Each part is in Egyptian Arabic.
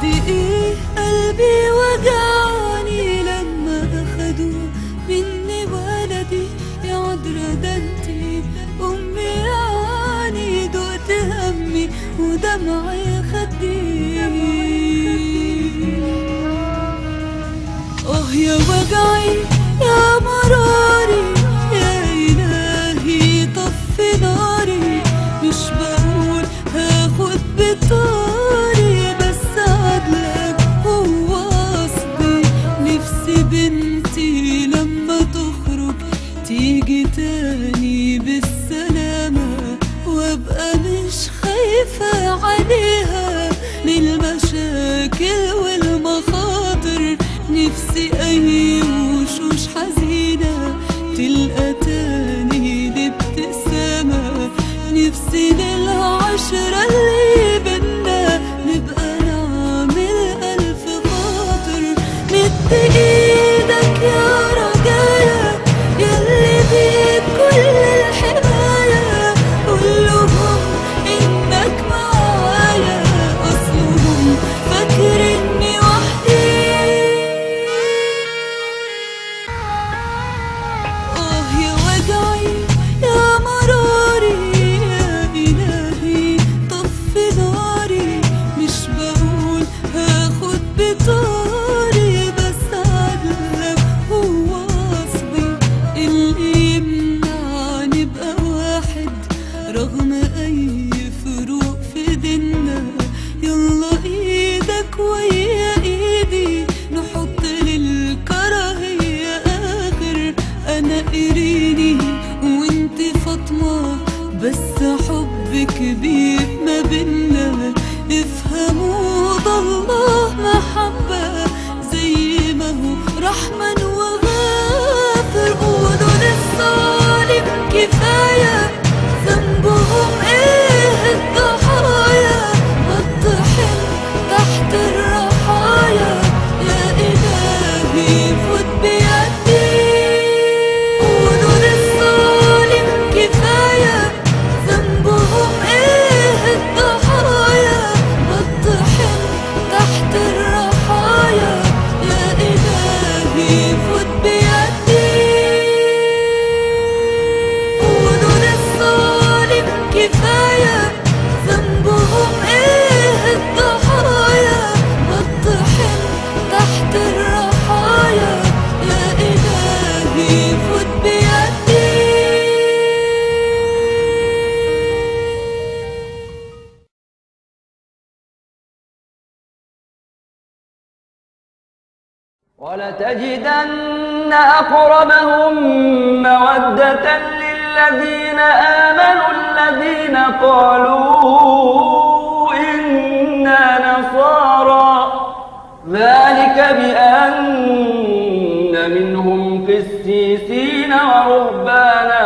قد ايه قلبي وجعني لما اخدوا مني ولدي يا عذرا ده انتي امي يعني دقت همي ودمعي خدي اه يا وجعي يا مراري يا إلهي طفي ناري مش بقول هاخد بطاري بس عدلك هو قصدي نفسي بنتي لما تخرج تيجي تاني بالسلامة وابقى مش خايفة عليها للمشاكل والمخاطر نفسي أي وشوش حزينة تلقى تاني الابتسامة نفسي للعشرة اللي بينا نبقى نعمل ألف خاطر مد إيدك يا رجايا يلي بيك كل الحماية قولهم إنك معايا أصلهم فاكرني وحدي آه يا وجعي يا مراري يا إلهي طفي ناري مش بقول هاخد بطاري بس عدلك هو قصدي اللي يمنع نبقى واحد رغم أي فروق في ديننا يلا إيدك ويا إيدي نحط للكراهية آخر أنا إيريني وانت فاطمة بس حب كبير ما بينا افهموا ده الله محبة زي ما هو رحمن وغافر قولوا للظالم كفاية ذنبهم ايه الضحايا الطحن تحت الرحايا يا إلهي فوت بيدي قولوا للظالم كفاية ذنبهم ايه الضحايا الطحن تحت الرحايا يا إلهي فوت بيدي قولوا للظالم كفاية ذنبهم ايه الضحايا الطحن تحت الرحايا يا إلهي فوت بيدي ولتجدن أقربهم مودة للذين آمنوا الذين قالوا إنا نصارى ذلك بأن منهم قسيسين ورهبانا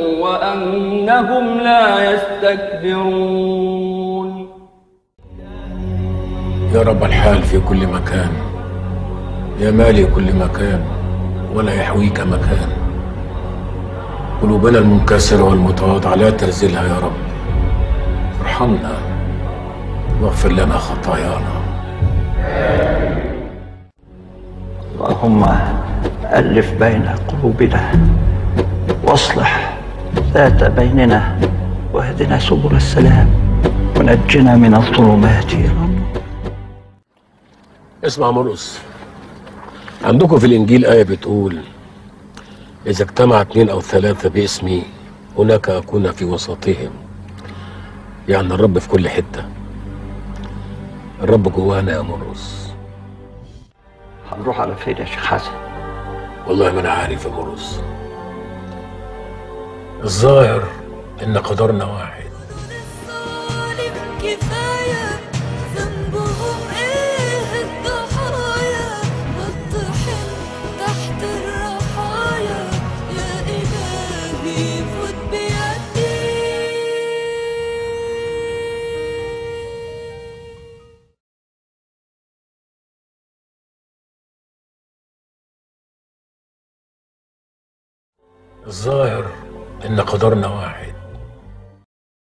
وأنهم لا يستكبرون يا رب الحال في كل مكان يا مالي كل مكان ولا يحويك مكان قلوبنا المنكسرة والمتواضعة لا تهزلها يا رب ارحمنا واغفر لنا خطايانا اللهم ألف بين قلوبنا واصلح ذات بيننا واهدنا سبل السلام ونجنا من الظلمات إلى النور اسمع مرقس عندكم في الإنجيل آية بتقول إذا اجتمع اثنين أو ثلاثة باسمي هناك أكون في وسطهم يعني الرب في كل حتة الرب جوانا يا مرقس هنروح على فين يا شيخ حسن والله ما أنا عارف يا مرقس الظاهر إن قدرنا واحد الظالم كفاية ذنبهم ايه الضحايا الطحن تحت الرحايا يا إلهي فوت بيدي الظاهر إن قدرنا واحد